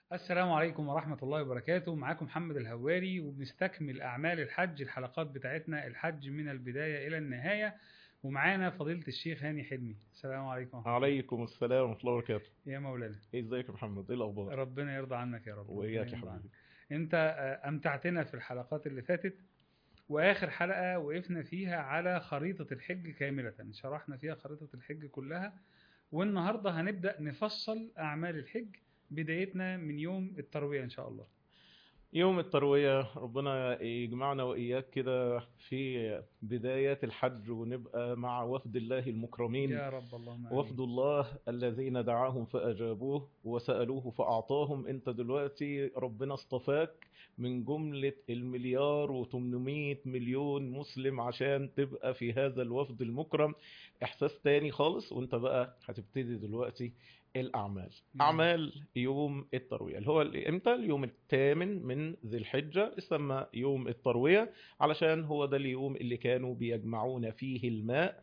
السلام عليكم ورحمة الله وبركاته معاكم محمد الهواري وبنستكمل أعمال الحج الحلقات بتاعتنا الحج من البداية إلى النهاية ومعانا فضيلة الشيخ هاني حلمي السلام عليكم ورحمة الله. عليكم السلام ورحمة الله وبركاته يا مولانا ايه ازيك يا محمد ايه الاخبار ربنا يرضى عنك يا رب وإياك ربنا يا يرضى حبيبي. عنك. انت آه، امتعتنا في الحلقات اللي فاتت واخر حلقة وقفنا فيها على خريطة الحج كاملة شرحنا فيها خريطة الحج كلها والنهاردة هنبدأ نفصل اعمال الحج بدايتنا من يوم التروية ان شاء الله يوم التروية ربنا يجمعنا وإياك كده في بداية الحج ونبقى مع وفد الله المكرمين يا رب اللهم آمين. وفد الله الذين دعاهم فأجابوه وسألوه فأعطاهم انت دلوقتي ربنا اصطفاك من جملة المليار و800 مليون مسلم عشان تبقى في هذا الوفد المكرم احساس تاني خالص وانت بقى هتبتدي دلوقتي الاعمال نعم. اعمال يوم التروية اللي هو ال- امتى اليوم الثامن من ذي الحجة اسمى يوم التروية علشان هو ده اليوم اللي كانوا بيجمعون فيه الماء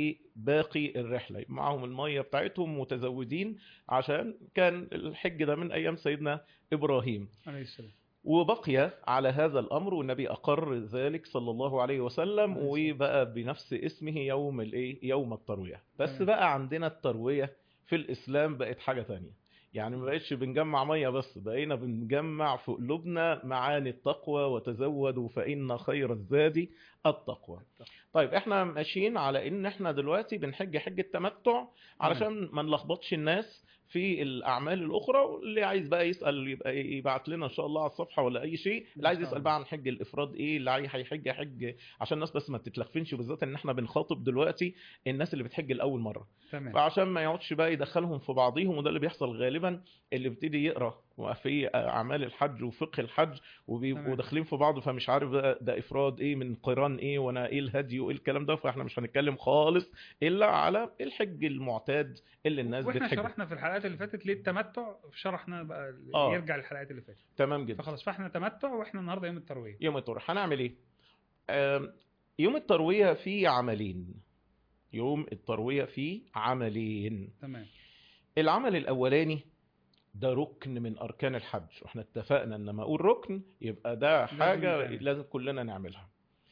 لباقي الرحلة معهم المية بتاعتهم متزودين عشان كان الحج ده من أيام سيدنا إبراهيم عليه السلام وبقي على هذا الأمر والنبي أقر ذلك صلى الله عليه وسلم عليه الصلاة وبقى بنفس اسمه يوم الإيه يوم التروية بس تمام. بقى عندنا التروية في الإسلام بقت حاجة تانية يعني ما بقتش بنجمع مية بس بقينا بنجمع في قلوبنا معاني التقوى وتزودوا فإن خير الزاد التقوى طيب احنا ماشيين على ان احنا دلوقتي بنحج حج التمتع علشان ما نلخبطش الناس في الاعمال الاخرى واللي عايز بقى يسال يبقى يبعت لنا ان شاء الله على الصفحه ولا اي شيء اللي عايز إن شاء يسال الله. بقى عن حج الافراد ايه اللي عايز هيحج حج عشان الناس بس ما تتلخفنش بالذات ان احنا بنخاطب دلوقتي الناس اللي بتحج لاول مره تمام فعشان ما يقعدش بقى يدخلهم في بعضيهم وده اللي بيحصل غالبا اللي بيبتدي يقرا في اعمال الحج وفقه الحج وبيبقوا تمام. داخلين في بعض فمش عارف بقى ده افراد ايه من قران ايه وانا ايه الهدي وايه الكلام ده فاحنا مش هنتكلم خالص الا على الحج المعتاد اللي الناس واحنا بتحج شرحنا في الحلقات اللي فاتت ليه التمتع شرحنا بقى آه. يرجع للحلقات اللي فاتت تمام جدا فخلاص فاحنا تمتع واحنا النهارده يوم الترويه يوم التروية هنعمل ايه آم، يوم التروية فيه عملين يوم التروية فيه عملين تمام العمل الاولاني ده ركن من اركان الحج واحنا اتفقنا ان لما اقول ركن يبقى ده لازم حاجه نتعمل. لازم كلنا نعملها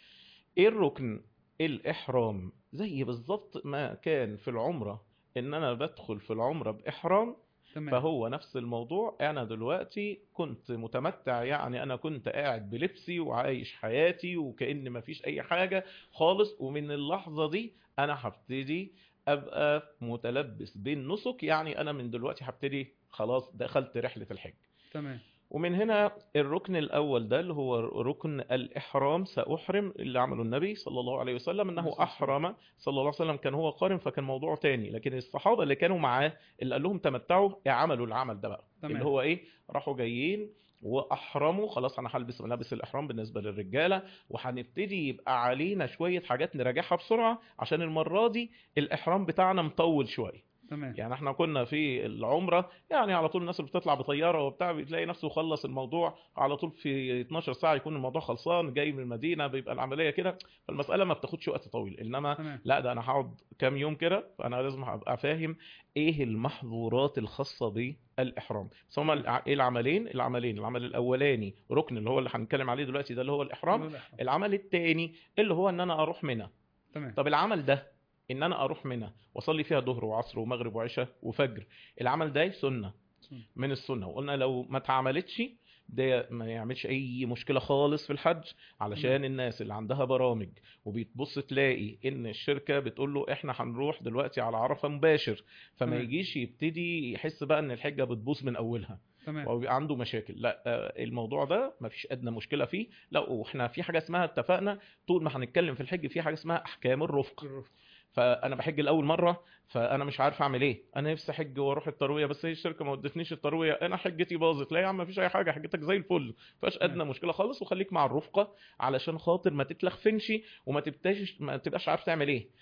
ايه الركن الاحرام زي بالظبط ما كان في العمره ان انا بدخل في العمره باحرام تمام فهو نفس الموضوع انا دلوقتي كنت متمتع يعني انا كنت قاعد بلبسي وعايش حياتي وكأن مفيش اي حاجة خالص ومن اللحظة دي انا هبتدي ابقى متلبس بالنسك يعني انا من دلوقتي هبتدي خلاص دخلت رحلة الحج تمام ومن هنا الركن الأول ده اللي هو ركن الإحرام سأحرم اللي عمله النبي صلى الله عليه وسلم أنه عليه الصلاة أحرم صلى الله عليه وسلم كان هو قارن فكان موضوع تاني لكن الصحابة اللي كانوا معاه اللي قال لهم تمتعوا عملوا العمل ده بقى تمام. اللي هو إيه راحوا جايين واحرموا خلاص انا هلبس ملابس الاحرام بالنسبه للرجاله وهنبتدي يبقى علينا شويه حاجات نراجعها بسرعه عشان المره دي الاحرام بتاعنا مطول شويه تمام يعني احنا كنا في العمرة يعني على طول الناس اللي بتطلع بطيارة وبتاع بتلاقي نفسه خلص الموضوع على طول في 12 ساعة يكون الموضوع خلصان جاي من المدينة بيبقى العملية كده فالمسألة ما بتاخدش وقت طويل انما تمام لا ده انا هقعد كام يوم كده فانا لازم ابقى فاهم ايه المحظورات الخاصة بالاحرام بس هما الع- ايه العملين العملين العمل الاولاني ركن اللي هو اللي هنتكلم عليه دلوقتي ده اللي هو الاحرام الإحرام. العمل الثاني اللي هو ان انا اروح منى تمام طب العمل ده ان انا اروح منى واصلي فيها ظهر وعصر ومغرب وعشاء وفجر العمل ده سنه سنة. من السنه وقلنا لو ما اتعملتش ده ما يعملش اي مشكله خالص في الحج علشان الناس اللي عندها برامج وبتبص تلاقي ان الشركه بتقول له احنا هنروح دلوقتي على عرفه مباشر فما تمام. يجيش يبتدي يحس بقى ان الحجه بتبوظ من اولها تمام او بيبقى عنده مشاكل لا آه، الموضوع ده ما فيش ادنى مشكله فيه لا واحنا في حاجه اسمها اتفقنا طول ما هنتكلم في الحج في حاجه اسمها احكام الرفق الرفق. فانا بحج لاول مره فانا مش عارف اعمل ايه انا نفسي احج واروح الترويه بس هي الشركه ما ودتنيش الترويه انا حجتي باظت لا يا عم ما فيش اي حاجه حجتك زي الفل فاش ادنى مشكله خالص وخليك مع الرفقه علشان خاطر ما تتلخفنش وما تبتاش ما تبقاش عارف تعمل ايه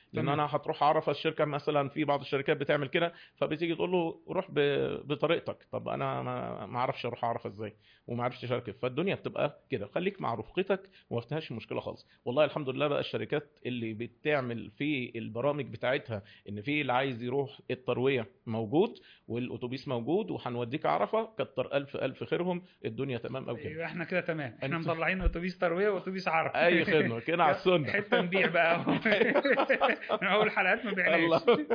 لان تمام. انا هتروح عرفه الشركه مثلا في بعض الشركات بتعمل كده فبتيجي تقول له روح ب- بطريقتك طب انا ما ما اعرفش اروح عرفه ازاي وما اعرفش اشارك فالدنيا بتبقى كده خليك مع رفقتك وما فيهاش مشكله خالص والله الحمد لله بقى الشركات اللي بتعمل في البرامج بتاعتها ان في اللي عايز يروح الترويه موجود والاتوبيس موجود وهنوديك عرفه كتر الف الف خيرهم الدنيا تمام قوي كده يبقى احنا كده تمام احنا أنت- مطلعين اتوبيس ترويه واتوبيس عرب اي خدمه كده على السنه حته نبيع بقى من اول حلقات ما بعناش الله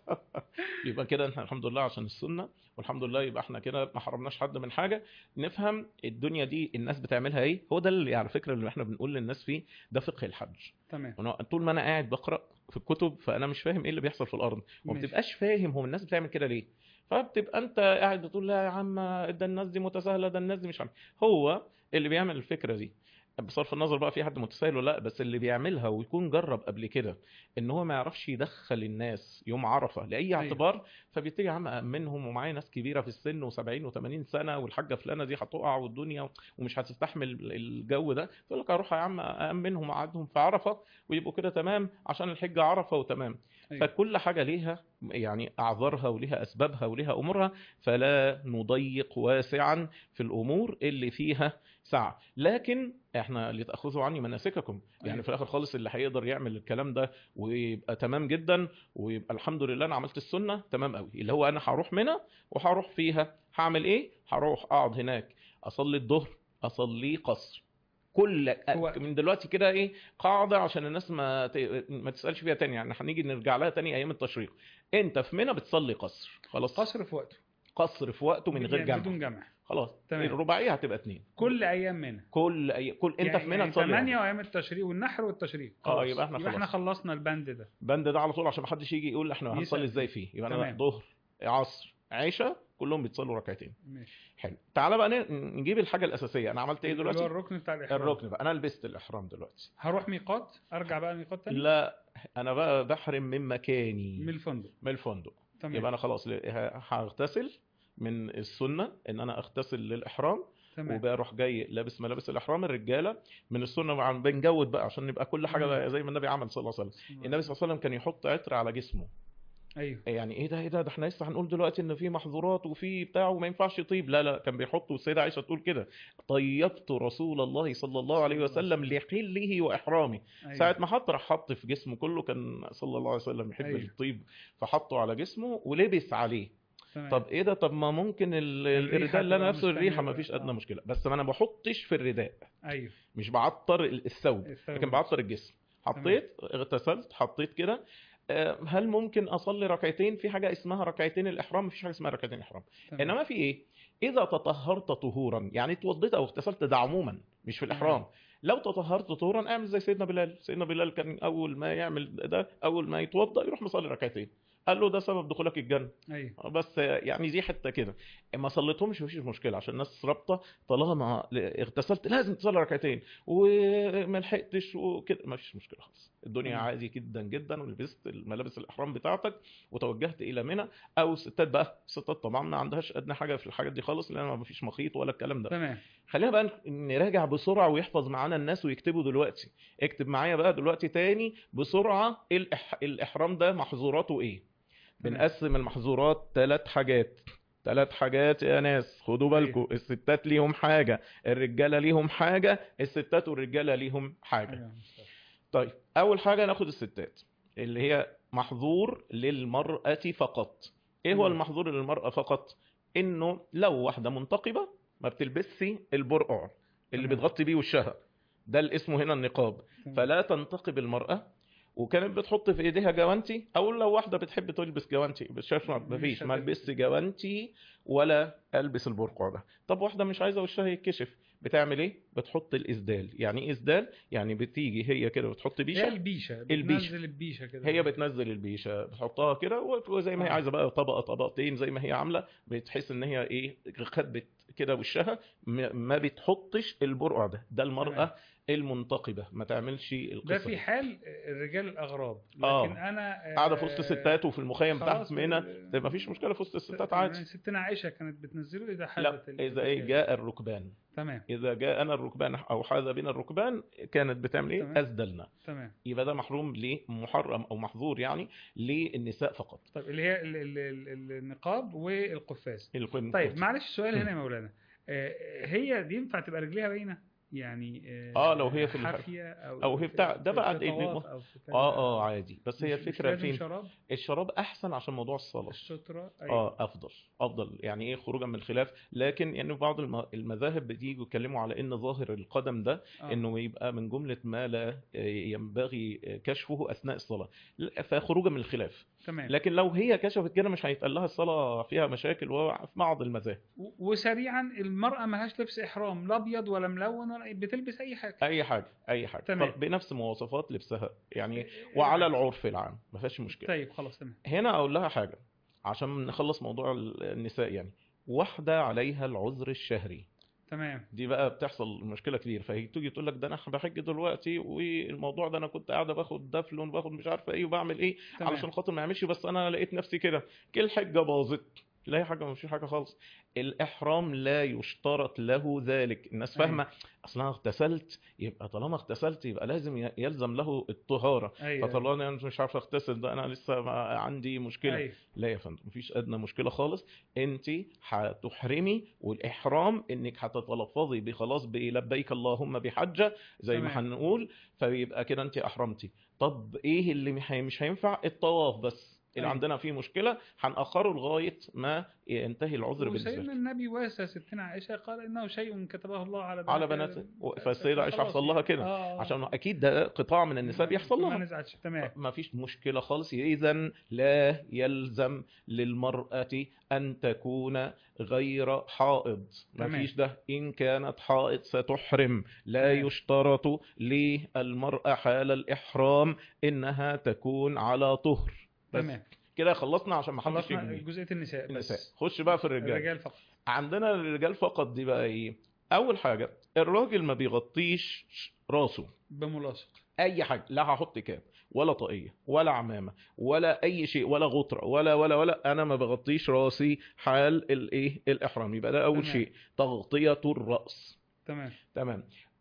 يبقى كده احنا الحمد لله عشان السنه والحمد لله يبقى احنا كده ما حرمناش حد من حاجه نفهم الدنيا دي الناس بتعملها ايه هو ده اللي على فكره اللي احنا بنقول للناس فيه ده فقه الحج تمام أنا طول ما انا قاعد بقرا في الكتب فانا مش فاهم ايه اللي بيحصل في الارض وما ماشي. بتبقاش فاهم هو الناس بتعمل كده ليه فبتبقى انت قاعد بتقول لا يا عم ده الناس دي متساهله ده الناس دي مش عارف هو اللي بيعمل الفكره دي بصرف النظر بقى في حد متساهل ولا لا بس اللي بيعملها ويكون جرب قبل كده ان هو ما يعرفش يدخل الناس يوم عرفه لاي اعتبار فبيبتدي يا عم امنهم ومعايا ناس كبيره في السن و70 و80 سنه والحاجه فلانه دي هتقع والدنيا ومش هتستحمل الجو ده فيقول لك اروح يا عم امنهم اقعدهم في عرفه ويبقوا كده تمام عشان الحجه عرفه وتمام أيوة. فكل حاجه ليها يعني اعذارها وليها اسبابها وليها امورها فلا نضيق واسعا في الامور اللي فيها سعه لكن احنا لتاخذوا عني مناسككم يعني أيوة. في الاخر خالص اللي هيقدر يعمل الكلام ده ويبقى تمام جدا ويبقى الحمد لله انا عملت السنه تمام قوي اللي هو انا هروح منى وهروح فيها هعمل ايه هروح اقعد هناك اصلي الظهر اصلي قصر كل هو- من دلوقتي كده ايه قاعده عشان الناس ما ت- ما تسالش فيها تاني يعني هنيجي نرجع لها تاني ايام التشريق انت في منى بتصلي قصر خلاص قصر في وقته قصر في وقته من غير يعني جمع بدون جمع خلاص تمام. الرباعيه هتبقى اتنين كل ايام منى كل أي... كل انت يعني في منى يعني تصلي 8 واحد. وايام التشريق والنحر والتشريق آه، خلاص. يبقى إحنا احنا خلاص. خلصنا البند ده بند ده على طول عشان ما حدش يجي يقول احنا يسأل هنصلي فيه. ازاي فيه يبقى انا تمام. ظهر عصر عشاء كلهم بيتصلوا ركعتين ماشي حلو تعالى بقى ن- نجيب الحاجه الاساسيه انا عملت ايه اللي هو دلوقتي الركن بتاع الاحرام الركن بقى انا لبست الاحرام دلوقتي هروح ميقات ارجع بقى ميقات تاني لا انا بقى بحرم من مكاني من الفندق من الفندق تمام يبقى انا خلاص ل- ه- هغتسل من السنه ان انا اغتسل للاحرام تمام وبروح جاي لابس ملابس الاحرام الرجاله من السنه عن بنجود بقى عشان يبقى كل حاجه مم. بقى زي ما النبي عمل صلى الله عليه وسلم النبي صلى الله عليه وسلم كان يحط عطر على جسمه ايوه يعني ايه ده ايه ده ده احنا لسه هنقول دلوقتي ان في محظورات وفي بتاع وما ينفعش يطيب لا لا كان بيحط والسيده عائشه تقول كده طيبت رسول الله صلى الله عليه وسلم لحله واحرامه أيوة. ساعه ما حط راح حط في جسمه كله كان صلى الله عليه وسلم يحب أيوة. الطيب فحطه على جسمه ولبس عليه تمام. طب ايه ده طب ما ممكن ال- الريحة الرداء اللي انا تبقى نفسه الريحه مستمرة. ما فيش ادنى آه. مشكله بس ما انا بحطش في الرداء ايوه مش بعطر الثوب الثوب. لكن بعطر الجسم حطيت اغتسلت حطيت كده آه، هل ممكن اصلي ركعتين في حاجه اسمها ركعتين الاحرام مفيش حاجه اسمها ركعتين الاحرام تمام. انما في ايه اذا تطهرت طهورا يعني اتوضيت او اغتسلت ده عموما مش في الاحرام تمام. لو تطهرت طهورا اعمل زي سيدنا بلال سيدنا بلال كان اول ما يعمل ده اول ما يتوضا يروح مصلي ركعتين قال له ده سبب دخولك الجنه ايوه بس يعني دي حته كده ما صليتهمش مفيش مشكله عشان الناس رابطه طالما اغتسلت لازم تصلي ركعتين وما لحقتش وكده مفيش مشكله خالص الدنيا تمام. عادي جدا جدا ولبست الملابس الاحرام بتاعتك وتوجهت الى منى او الستات بقى الستات طبعا ما عندهاش ادنى حاجه في الحاجات دي خالص لان ما فيش مخيط ولا الكلام ده تمام خلينا بقى نراجع بسرعه ويحفظ معانا الناس ويكتبوا دلوقتي اكتب معايا بقى دلوقتي تاني بسرعه الإح... الاحرام ده محظوراته ايه تمام. بنقسم المحظورات ثلاث حاجات ثلاث حاجات يا ناس خدوا بالكم الستات ليهم حاجه الرجاله ليهم حاجه الستات والرجاله ليهم حاجه أيوة. طيب اول حاجه ناخد الستات اللي هي محظور للمراه فقط ايه هو تمام. المحظور للمراه فقط انه لو واحده منتقبه ما بتلبسش البرقع اللي تمام. بتغطي بيه وشها ده اللي اسمه هنا النقاب تمام. فلا تنتقب المرأة وكانت بتحط في ايديها جوانتي او لو واحده بتحب تلبس جوانتي بس شايف ما مش فيش ما هتلبس. البس جوانتي ولا البس البرقع ده طب واحده مش عايزه وشها يتكشف بتعمل ايه بتحط الاسدال يعني ايه اسدال يعني بتيجي هي كده بتحط هي بيشه البيشه البيشة. بتنزل البيشه كده هي بتنزل البيشه بتحطها كده وزي ما هي آه. عايزه بقى طبقه طبقتين زي ما هي عامله بتحس ان هي ايه خدت كده وشها م- ما بتحطش البرقع ده ده المراه المنتقبه ما تعملش ده القصه في دي. حال الرجال الاغراب لكن آه. انا آه، قاعده في وسط الستات وفي المخيم خلاص بتاعت منى ال- طيب ما فيش مشكله في وسط الستات عادي ستنا عائشه عائشه كانت بتنزله اذا لا حدث ال- اذا ايه جاء الركبان تمام اذا جاءنا الركبان او حاذ بنا الركبان كانت بتعمل ايه تمام. اسدلنا تمام يبقى ده محروم ليه محرم او محظور يعني للنساء فقط طيب اللي هي ال- ال- ال- النقاب والقفاز القن- طيب معلش السؤال مم. هنا يا مولانا آه، هي دي ينفع تبقى رجليها باينه يعني آه، لو هي في الح- حافيه او أو هي في- بتاع- ده في- بقى في إيه، طواف أو في كذا. اه اه عادي بس هي مش- مش الفكره لازم فين شراب الشراب احسن عشان موضوع الصلاه الستره اه افضل افضل يعني ايه خروجا من الخلاف لكن يعني بعض الم- المذاهب بتيجي يتكلموا على ان ظاهر القدم ده آه. انه يبقى من جمله ما لا ينبغي كشفه اثناء الصلاه فخروجا من الخلاف تمام لكن لو هي كشفت كده مش هيتقال لها الصلاه فيها مشاكل وفي بعض المذاهب و- وسريعا المرأة ملهاش لبس إحرام لا أبيض ولا ملون ولا بتلبس أي حاجة اي حاجه اي حاجه تمام. طب بنفس مواصفات لبسها يعني وعلى العرف العام ما فيهاش مشكله طيب خلاص تمام هنا اقول لها حاجه عشان نخلص موضوع النساء يعني واحده عليها العذر الشهري تمام دي بقى بتحصل مشكله كتير فهي تيجي تقول لك ده انا بحج دلوقتي والموضوع ده انا كنت قاعده باخد دفلون باخد مش عارفه ايه وبعمل ايه تمام علشان خاطر ما يعملش بس انا لقيت نفسي كده كل حجه باظت لا هي حاجه مش حاجه خالص الاحرام لا يشترط له ذلك الناس أيوة. فاهمه اصل انا اغتسلت يبقى طالما اغتسلت يبقى لازم ي- يلزم له الطهاره أيوه فطالما انا مش عارف اغتسل ده انا لسه ما عندي مشكله أيوه لا يا فندم مفيش ادنى مشكله خالص انت هتحرمي والاحرام انك هتتلفظي بخلاص بلبيك اللهم بحجه زي ما تمام. هنقول فيبقى كده انت احرمتي طب ايه اللي مح- مش هينفع الطواف بس اللي أيوة. عندنا فيه مشكله هنأخره لغايه ما ينتهي العذر بالنسبه وسيدنا لك النبي واسى ستنا عائشة قال إنه شيء كتبه الله على بنات على بنات فالسيده عائشه خلاص حصل لها يعني. كده آه. عشان اكيد ده قطاع من النساء بيحصل ما لها نزعتش تمام ما فيش مشكلة خالص إذا لا يلزم للمرأة أن تكون غير حائض ما تمام. فيش ده إن كانت حائض ستحرم لا تمام. يشترط للمرأة حال الإحرام إنها تكون على طهر بس تمام كده خلصنا عشان ما حدش خلصنا يجني جزئية النساء النساء بس خش بقى في الرجال الرجال فقط عندنا الرجال فقط دي بقى إيه أول حاجة الراجل ما بيغطيش راسه بملاصق اي حاجه لا هحط كاب ولا طاقيه ولا عمامه ولا اي شيء ولا غطره ولا ولا ولا انا ما بغطيش راسي حال الايه الاحرام يبقى ده اول تمام. شيء تغطيه الراس تمام تمام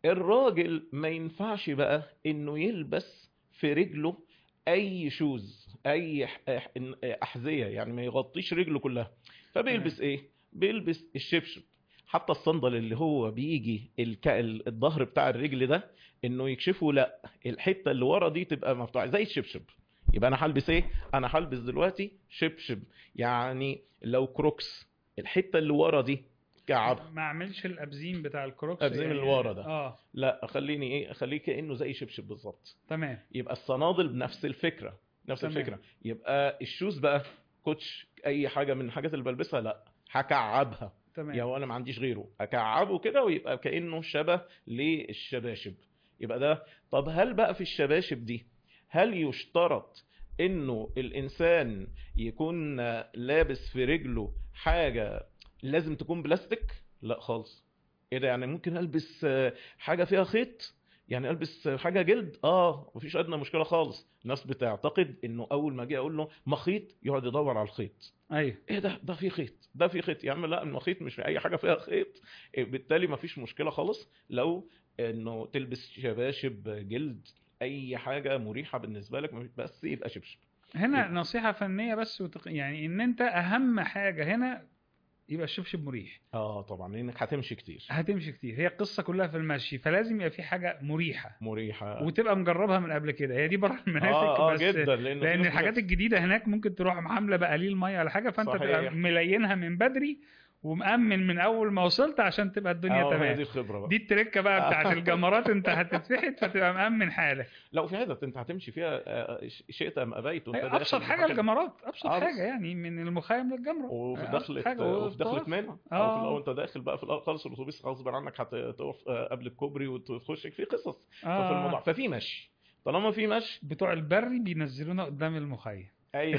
الراجل ما ينفعش بقى انه يلبس في رجله اي شوز اي ح- أح- احذيه يعني ما يغطيش رجله كلها فبيلبس ايه بيلبس الشبشب حتى الصندل اللي هو بيجي الك... ال- الظهر بتاع الرجل ده انه يكشفه لا الحته اللي ورا دي تبقى مفتوحه زي الشبشب يبقى انا هلبس ايه انا هلبس دلوقتي شبشب يعني لو كروكس الحته اللي ورا دي كعب ما اعملش الابزيم بتاع الكروكس أبزيم يعني- اللي ورا ده. اه لا خليني ايه خليه كانه زي شبشب بالظبط تمام يبقى الصنادل بنفس الفكره نفس تمام. الفكره يبقى الشوز بقى كوتش اي حاجه من الحاجات اللي بلبسها لا هكعبها تمام يا وانا ما عنديش غيره اكعبه كده ويبقى كانه شبه للشباشب يبقى ده طب هل بقى في الشباشب دي هل يشترط انه الانسان يكون لابس في رجله حاجه لازم تكون بلاستيك لا خالص ايه ده يعني ممكن البس آه، حاجه فيها خيط يعني البس حاجه جلد اه مفيش ادنى مشكله خالص الناس بتعتقد انه اول ما اجي اقول له مخيط يقعد يدور على الخيط ايوه ايه ده ده في خيط ده في خيط يا عم لا المخيط مش اي حاجه فيها خيط إيه، بالتالي مفيش مشكله خالص لو انه تلبس شباشب جلد اي حاجه مريحه بالنسبه لك مفيش- بس يبقى شبشب هنا نصيحة فنية بس وتق... يعني ان انت اهم حاجة هنا يبقى الشبشب مريح اه طبعا لانك هتمشي كتير هتمشي كتير هي القصة كلها في المشي فلازم يبقى في حاجة مريحة مريحه وتبقى مجربها من قبل كده هي دي بره المناسك اه اه بس جدا لان في لان ناس الحاجات بتحس- الجديده هناك ممكن تروح عامله بقليل ميه ولا حاجه فانت صحيح. تبقى ملينها من بدري ومأمن من اول ما وصلت عشان تبقى الدنيا اه هي تمام دي الخبره بقى دي التركه بقى بتاعت الجمرات انت هتتفحت فتبقى مأمن حالك لا في حتت انت هتمشي فيها آه، ش- شئت ام ابيت وانت أيوة، داخل ابسط حاجه مكان. الجمرات ابسط آه، بس. حاجه يعني من المخيم للجمره وفي أبسط دخلة حاجة، وفي دخلة والطواف. منى او في آه. الاول انت داخل بقى في الاول خالص الاتوبيس غصب عنك هتقف آه، قبل الكوبري وتخش في قصص ففي الموضوع آه. ففي مشي طالما في مشي بتوع البري بينزلونا قدام المخيم اي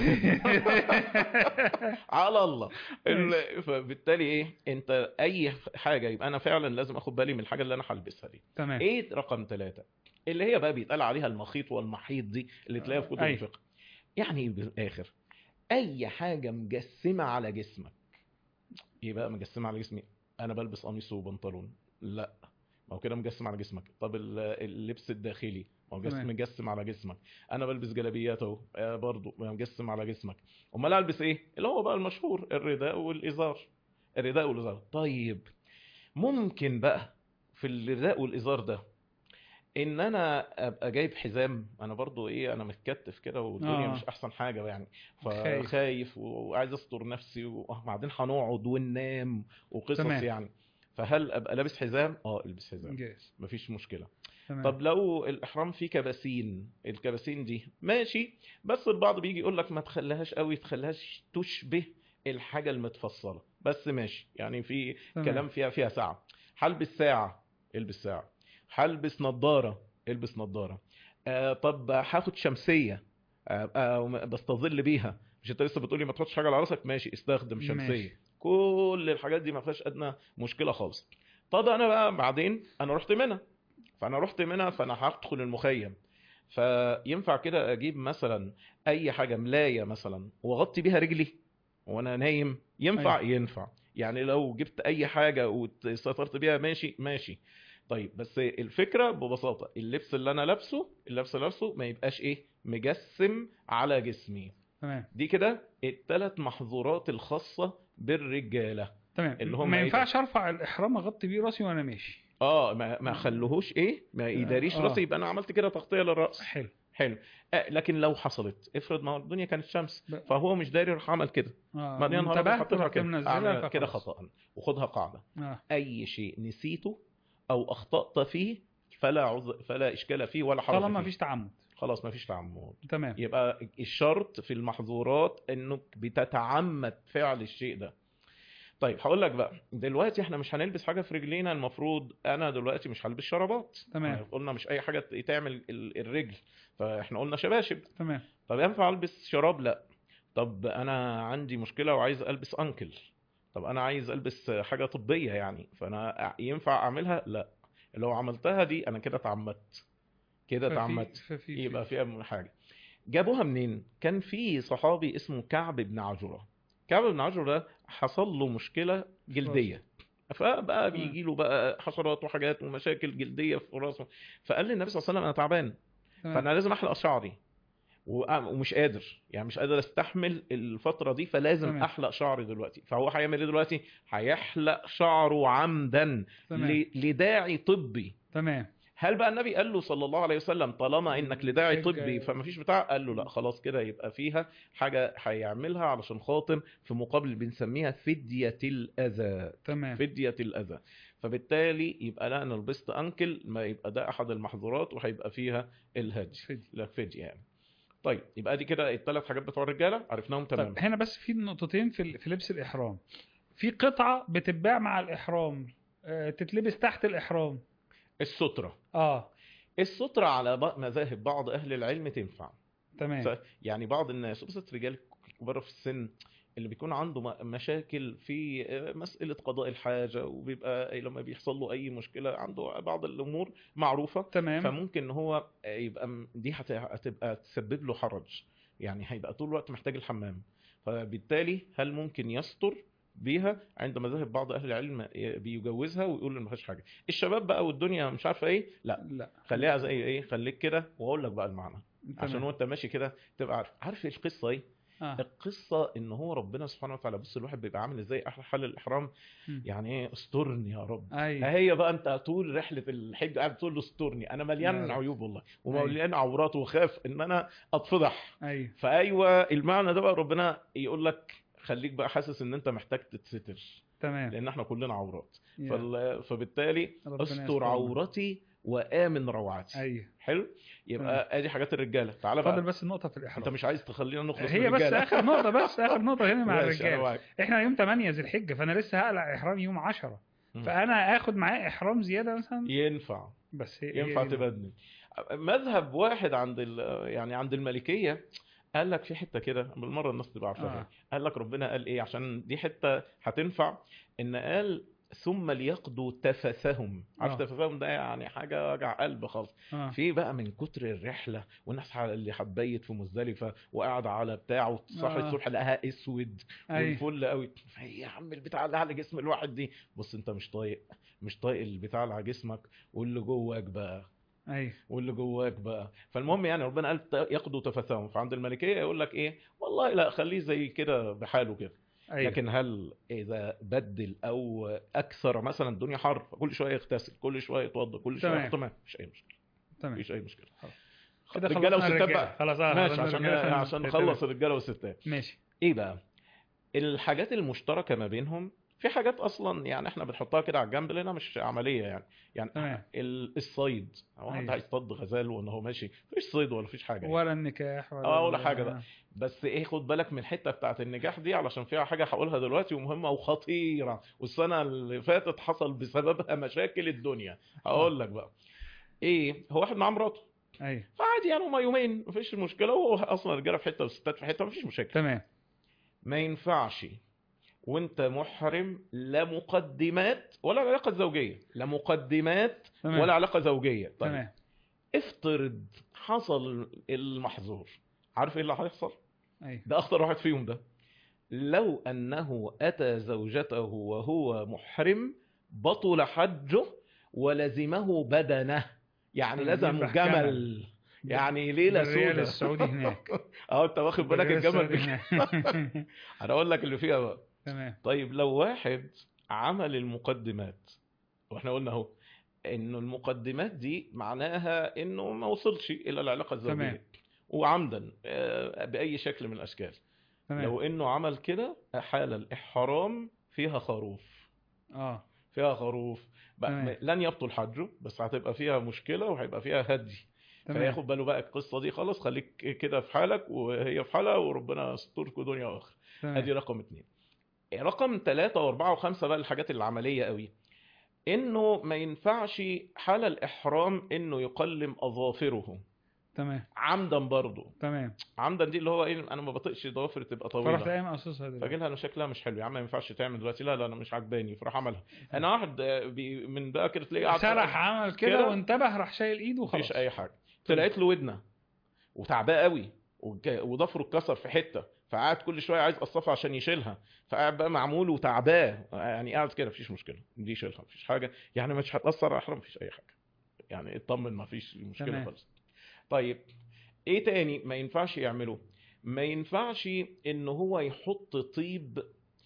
على الله ال- فبالتالي ايه انت اي حاجه يبقى انا فعلا لازم اخد بالي من الحاجه اللي انا هلبسها دي تمام ايه رقم ثلاثة اللي هي بقى بيتقال عليها المخيط والمحيط دي اللي تلاقيها في كتب أيوة. الفقه يعني بالاخر اي حاجه مجسمه على جسمك ايه بقى مجسمه على جسمي انا بلبس قميص وبنطلون لا ما هو كده مجسم على جسمك طب ال- اللبس الداخلي ما هو جسم تمام. مجسم على جسمك انا بلبس جلابيات اهو آه برضه مجسم على جسمك امال البس ايه اللي هو بقى المشهور الرداء والازار الرداء والازار طيب ممكن بقى في الرداء والازار ده ان انا ابقى جايب حزام انا برضو ايه انا متكتف كده والدنيا آه. مش احسن حاجه يعني خايف. فخايف وعايز استر نفسي وبعدين هنقعد وننام وقصص تمام. يعني فهل ابقى لابس حزام اه البس حزام جاهز مفيش مشكله تمام طب لو الاحرام فيه كباسين الكباسين دي ماشي بس البعض بيجي يقول لك ما تخليهاش قوي تخليهاش تشبه الحاجه المتفصله بس ماشي يعني في تمام. كلام فيها فيها ساعه هلبس ساعه البس ساعه هلبس نظاره البس نظاره آه طب هاخد شمسيه آه آه بستظل بيها مش انت لسه بتقولي ما تحطش حاجه على راسك ماشي استخدم شمسيه ماشي. كل الحاجات دي ما فيهاش ادنى مشكله خالص طب انا بقى بعدين انا رحت منى فانا رحت منى فانا هدخل المخيم فينفع كده اجيب مثلا اي حاجه ملايه مثلا واغطي بيها رجلي وانا نايم ينفع أيوة. ينفع يعني لو جبت اي حاجه وسيطرت بيها ماشي ماشي طيب بس الفكره ببساطه اللبس اللي انا لابسه اللبس اللي لابسه ما يبقاش ايه مجسم على جسمي تمام دي كده الثلاث محظورات الخاصه بالرجاله تمام اللي هم ما إيه ده؟ ينفعش ارفع الاحرام اغطي بيه راسي وانا ماشي اه ما ما خلوهوش ايه ما يداريش آه. راسي يبقى انا عملت كده تغطيه للراس حلو حلو آه لكن لو حصلت افرض ما هو الدنيا كانت شمس ب- فهو مش داري راح عمل كده اه بعدين نهار أبيض انتبهت حطيتها رحت كده منزلها أعمل كده فخلاص. خطا وخدها قاعده اه اي شيء نسيته او اخطات فيه فلا عذر فلا اشكال فيه ولا حرج طالما فيه. مفيش تعمد خلاص ما فيش تعمد تمام يبقى الشرط في المحظورات انك بتتعمد فعل الشيء ده طيب هقول لك بقى دلوقتي احنا مش هنلبس حاجه في رجلينا المفروض انا دلوقتي مش هلبس شرابات تمام. احنا قلنا مش اي حاجه تعمل ال- الرجل فاحنا قلنا شباشب تمام طب ينفع البس شراب لا طب انا عندي مشكله وعايز البس انكل طب انا عايز البس حاجه طبيه يعني فانا ينفع اعملها لا لو عملتها دي انا كده اتعمدت كده ففي- اتعمدت ففي يبقى في- فيها حاجه جابوها منين كان في صحابي اسمه كعب بن عجرة كعب بن عجرة ده حصل له مشكله جلديه فبقى تمام. بيجي له بقى حشرات وحاجات ومشاكل جلديه في راسه فقال للنبي صلى الله عليه وسلم انا تعبان تمام. فانا لازم احلق شعري وأ- ومش قادر يعني مش قادر استحمل الفتره دي فلازم تمام. احلق شعري دلوقتي فهو هيعمل ايه دلوقتي هيحلق شعره عمدا تمام ل- لداعي طبي تمام هل بقى النبي قال له صلى الله عليه وسلم طالما انك لداعي حجة- طبي فما فيش بتاع قال له لا خلاص كده يبقى فيها حاجه هيعملها علشان خاطر في مقابل بنسميها فديه الاذى تمام فديه الاذى فبالتالي يبقى لا انا لبست انكل ما يبقى ده احد المحظورات وهيبقى فيها الهج فدي. لا فدية يعني طيب يبقى دي كده الثلاث حاجات بتوع الرجاله عرفناهم تمام طب هنا بس في نقطتين في ال- في لبس الاحرام في قطعه بتتباع مع الاحرام آه، تتلبس تحت الاحرام الستره اه الستره على ب- مذاهب بعض اهل العلم تنفع تمام ف- يعني بعض الناس خصوصا الرجال الكبار في السن اللي بيكون عنده م- مشاكل في آه، مسألة قضاء الحاجة وبيبقى لما بيحصل له أي مشكلة عنده بعض الأمور معروفة تمام فممكن ان هو يبقى م- دي هت- هتبقى تسبب له حرج يعني هيبقى طول الوقت محتاج الحمام فبالتالي هل ممكن يستر بيها عند مذاهب بعض اهل العلم بيجوزها ويقول ان ما فيهاش حاجه الشباب بقى والدنيا مش عارفه ايه لا لا خليها زي ايه خليك كده واقول لك بقى المعنى عشان تمام. وانت ماشي كده تبقى عارف عارف ايه القصه ايه آه. القصه ان هو ربنا سبحانه وتعالى بص الواحد بيبقى عامل ازاي احلى حل الاحرام مم. يعني ايه استرني يا رب ايوه هي بقى انت طول رحله الحج قاعد تقول له استرني انا يا مليان رب. عيوب والله أيوة. ومليان عورات وخاف ان انا اتفضح ايوه فايوه المعنى ده بقى ربنا يقول لك خليك بقى حاسس ان انت محتاج تتستر تمام لان احنا كلنا عورات يا. فال... فبالتالي ربنا استر يسترنا. عورتي وامن روعتي ايوه حلو يبقى ادي حاجات الرجاله تعالى فاضل بقى بس النقطه في انت الاحرام مش عايز تخلينا نخلص هي من بس الرجالة. اخر نقطه بس اخر نقطه هنا مع ماشي، أنا الرجال معاك. احنا يوم 8 ذي الحجه فانا لسه هقلع احرام يوم 10 مم. فانا اخد معاه احرام زياده مثلا ينفع بس هي ينفع هي دي تبدل مذهب واحد عند ال- يعني عند المالكيه قال لك في حته كده بالمره الناس تبقى عارفاها آه. قال لك ربنا قال ايه عشان دي حته هتنفع ان قال ثم ليقضوا تفثهم عارف آه. تفثهم ده يعني حاجه وجع قلب خالص اه في بقى من كتر الرحله والناس ح- اللي هتبيت في مزدلفه وقاعد على بتاعه وتصحي آه. الصبح لقاها اسود اي والفل قوي فهي يا عم البتاع اللي على جسم الواحد دي بص انت مش طايق مش طايق البتاع اللي على جسمك واللي جواك بقى اي واللي جواك بقى فالمهم يعني ربنا قال ت- يقضوا تفثهم فعند الملكيه يقول لك ايه والله لا خليه زي كده بحاله كده اي لكن هل اذا بدل او اكثر مثلا الدنيا حر فكل شويه يغتسل كل شويه يتوضا كل شويه تمام. تمام مفيش اي مشكله تمام مفيش اي مشكله خلاص. كده رجاله خلصنا وستات الرجالة. بقى خلاص آه، ماشي خلصنا عشان الرجالة. عشان تمام. نخلص الرجاله والستات ماشي ايه بقى الحاجات المشتركه ما بينهم في حاجات اصلا يعني احنا بنحطها كده على الجنب لانها مش عمليه يعني يعني تمام. ال- الصيد هو حد أيوة. هيصطاد غزال وان هو ماشي مفيش صيد ولا فيش حاجه يعني. ولا النكاح ولا اه ولا ال- حاجة بقى. بس ايه خد بالك من الحته بتاعت النجاح دي علشان فيها حاجه هقولها دلوقتي ومهمه وخطيره والسنه اللي فاتت حصل بسببها مشاكل الدنيا هقول لك بقى ايه هو واحد مع مراته اي فعادي يعني هما يومين مفيش مشكله وهو اصلا الرجاله في حته والستات في حته مفيش مشاكل تمام ما ينفعش وانت محرم لا مقدمات ولا علاقه زوجيه لا مقدمات تمام ولا علاقه زوجيه طيب تمام افترض حصل المحظور عارف ايه اللي هيحصل اي ده اخطر واحد فيهم ده لو انه اتى زوجته وهو محرم بطل حجه ولزمه بدنه يعني مم، لزم يذبح جمل يعني ليله الريال سوداء السعودي هناك اه انت واخد بالك الريال الجمل السعودي بك- هناك. انا اقول لك اللي فيها بقى تمام طيب لو واحد عمل المقدمات واحنا قلنا اهو انه المقدمات دي معناها انه ما وصلش الى العلاقه الزوجيه تمام. وعمدا آه، باي شكل من الاشكال تمام لو انه عمل كده حال الاحرام فيها خروف اه فيها خروف بقى تمام. لن يبطل حجه بس هتبقى فيها مشكله وهيبقى فيها هدي تمام فياخد باله بقى القصه دي خلاص خليك كده في حالك وهي في حالها وربنا يستركوا دنيا واخره ادي تمام رقم اتنين رقم ثلاثة واربعة وخمسة بقى الحاجات العملية قوي انه ما ينفعش حال الاحرام انه يقلم اظافره تمام عمدا برضه تمام عمدا دي اللي هو ايه انا ما بطيقش ضوافر تبقى فرحت طويله قايم قصصها فاجي دلوقتي لها انا شكلها مش حلو يا عم ما ينفعش تعمل دلوقتي لا لا انا مش عاجباني فراح عملها انا واحد آه، بي من بقى كده تلاقيه قاعد سرح عمل كده كده. وانتبه راح شايل ايده وخلاص مفيش اي حاجه طلعت له ودنه وتعباه قوي وج- وضفره اتكسر في حته فقعد كل شويه عايز قصافه عشان يشيلها فقعد بقى معمول وتعباه يعني قاعد كده مفيش مشكله دي شيلها مفيش حاجه يعني مش هتاثر على احرام مفيش اي حاجه يعني اطمن مفيش مشكله تمام. خالص طيب ايه تاني ما ينفعش يعمله ما ينفعش ان هو يحط طيب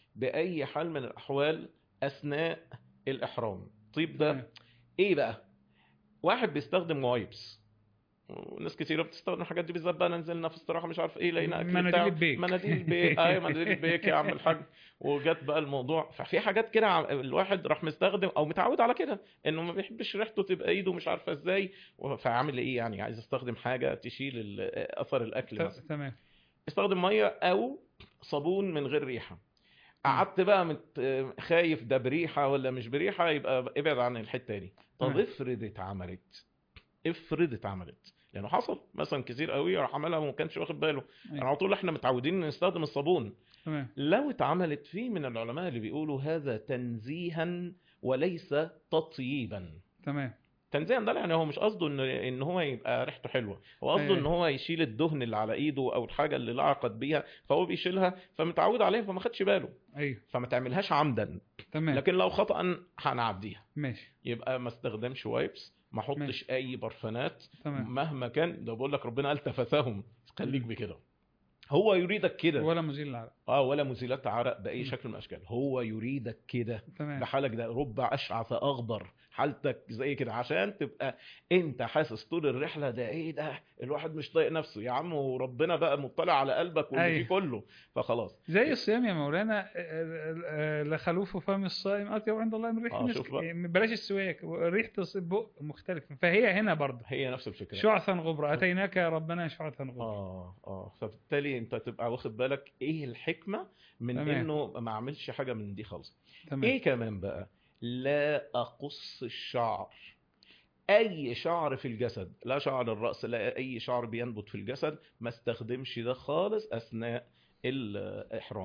باي حال من الاحوال اثناء الاحرام طيب ده تمام. ايه بقى واحد بيستخدم وايبس وناس كتيره بتستخدم الحاجات دي بالذات بقى نزلنا في استراحه مش عارف ايه لقينا اكل مناديل بتاع- البيك. مناديل البيك ايوه مناديل البيك يا عم الحاج وجت بقى الموضوع ففي حاجات كده عم- الواحد راح مستخدم او متعود على كده انه ما بيحبش ريحته تبقى ايده مش عارفه ازاي فعامل ايه يعني عايز استخدم حاجه تشيل ال- اثر الاكل ت- مثلا تمام استخدم ميه او صابون من غير ريحه قعدت بقى مت... خايف ده بريحه ولا مش بريحه يبقى ابعد عن الحته دي طب تمام. افرض اتعملت افرض اتعملت لانه حصل مثلا كتير قوي راح عملها وما كانش واخد باله أيوة. انا على طول احنا متعودين نستخدم الصابون تمام لو اتعملت في من العلماء اللي بيقولوا هذا تنزيها وليس تطييبا تمام تنزيها ده يعني هو مش قصده ان ان هو يبقى ريحته حلوه هو قصده أيوة. ان هو يشيل الدهن اللي على ايده او الحاجه اللي لعقت بيها فهو بيشيلها فمتعود عليها فما خدش باله ايوه فما تعملش عمدا تمام لكن لو خطا هنعديها ماشي يبقى ما استخدمش وايبس ما احطش ماشي. اي برفانات تمام مهما كان ده بقول لك ربنا قال تفثهم خليك بكده هو يريدك كده ولا مزيل العرق اه ولا مزيلات عرق باي مم. شكل من الاشكال هو يريدك كده تمام بحالك ده رب اشعث اخضر حالتك زي كده عشان تبقى انت حاسس طول الرحله ده ايه ده الواحد مش طايق نفسه يا عم وربنا بقى مطلع على قلبك واللي أيوة. فيه كله فخلاص زي الصيام يا مولانا آه، آه، آه، لخلوف فم الصائم اطيب عند الله من ريح آه، المسك شوف بقى. يعني بلاش السواك ريحه البق مختلفه فهي هنا برضه هي نفس الفكره شعثا غبرا اتيناك يا ربنا شعثا غبرا اه اه فبالتالي انت تبقى واخد بالك ايه الحكمه من تمام. انه ما اعملش حاجه من دي خالص تمام ايه كمان بقى لا اقص الشعر اي شعر في الجسد لا شعر الراس لا اي شعر بينبت في الجسد ما استخدمش ده خالص اثناء الاحرام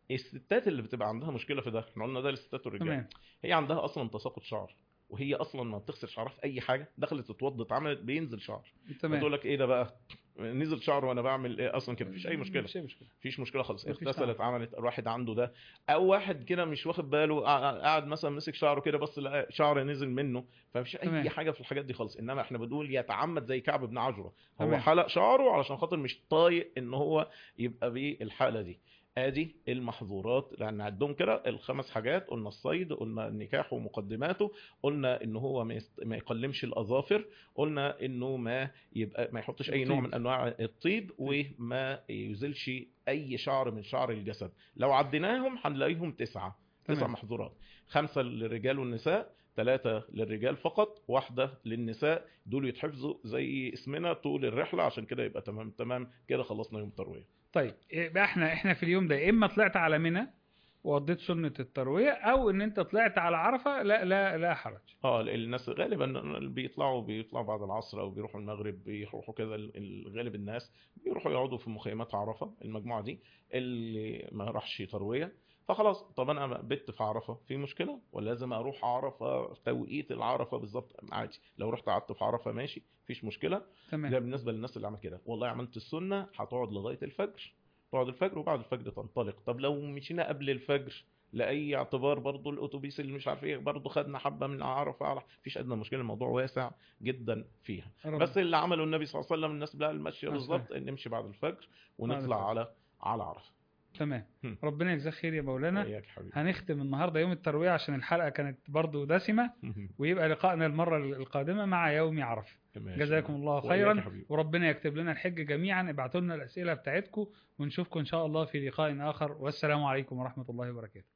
الستات اللي بتبقى عندها مشكله في ده احنا قلنا ده للستات والرجال تمام هي عندها اصلا تساقط شعر وهي اصلا ما بتغسل شعرها في اي حاجه دخلت تتوضى اتعملت بينزل شعر تمام بتقول لك ايه ده بقى نزل شعر وانا بعمل ايه اصلا كده مفيش اي مشكله مفيش اي مشكله مفيش مشكله خالص مفيش اغتسلت تعب. عملت واحد عنده ده او واحد كده مش واخد باله قاعد قاعد مثلا مسك شعره كده بس لقى شعر نزل منه فمفيش تمام. اي حاجه في الحاجات دي خالص انما احنا بنقول يتعمد زي كعب بن عجره هو تمام. حلق شعره علشان خاطر مش طايق ان هو يبقى بالحاله دي ادي المحظورات لان عندهم كده الخمس حاجات قلنا الصيد قلنا النكاح ومقدماته قلنا ان هو ما يست- ما يقلمش الاظافر قلنا انه ما يبقى ما يحطش اي نوع الطيب. من انواع الطيب وما يزيلش اي شعر من شعر الجسد لو عديناهم هنلاقيهم تسعه تسع تمام. محظورات خمسه للرجال والنساء ثلاثة للرجال فقط واحدة للنساء دول يتحفظوا زي اسمنا طول الرحلة عشان كده يبقى تمام تمام كده خلصنا يوم التروية طيب يبقى احنا احنا في اليوم ده يا اما طلعت على منى وقضيت سنه الترويه او ان انت طلعت على عرفه لا لا لا حرج اه الناس غالبا بيطلعوا بيطلعوا بعد العصر او بيروحوا المغرب بيروحوا كده ال- غالب الناس بيروحوا يقعدوا في مخيمات عرفه المجموعه دي اللي ما راحش ترويه فخلاص طب انا بت في عرفه في مشكله ولا لازم اروح عرفه توقيت العرفه بالظبط عادي لو رحت قعدت في عرفه ماشي مفيش مشكله ده تمام بالنسبه للناس اللي عمل كده والله عملت السنه هتقعد لغايه الفجر تقعد الفجر وبعد الفجر تنطلق طب لو مشينا قبل الفجر لاي اعتبار برضو الاتوبيس اللي مش عارف ايه برضو خدنا حبه من عرفه على مفيش ادنى مشكله الموضوع واسع جدا فيها رب- بس اللي عمله النبي صلى الله عليه وسلم الناس بقى المشي أصلاً. بالظبط ان نمشي بعد الفجر الفجر. ونطلع على على عرفه تمام هم. ربنا يجزاك خير يا مولانا اياك حبيبي هنختم النهارده يوم الترويه عشان الحلقه كانت برضو دسمه ويبقى لقائنا المره القادمه مع يوم عرفه ماشي. جزاكم الله وإياك خيرا يا حبيبي. وربنا يكتب لنا الحج جميعا ابعتوا لنا الاسئله بتاعتكم ونشوفكم ان شاء الله في لقاء اخر والسلام عليكم ورحمه الله وبركاته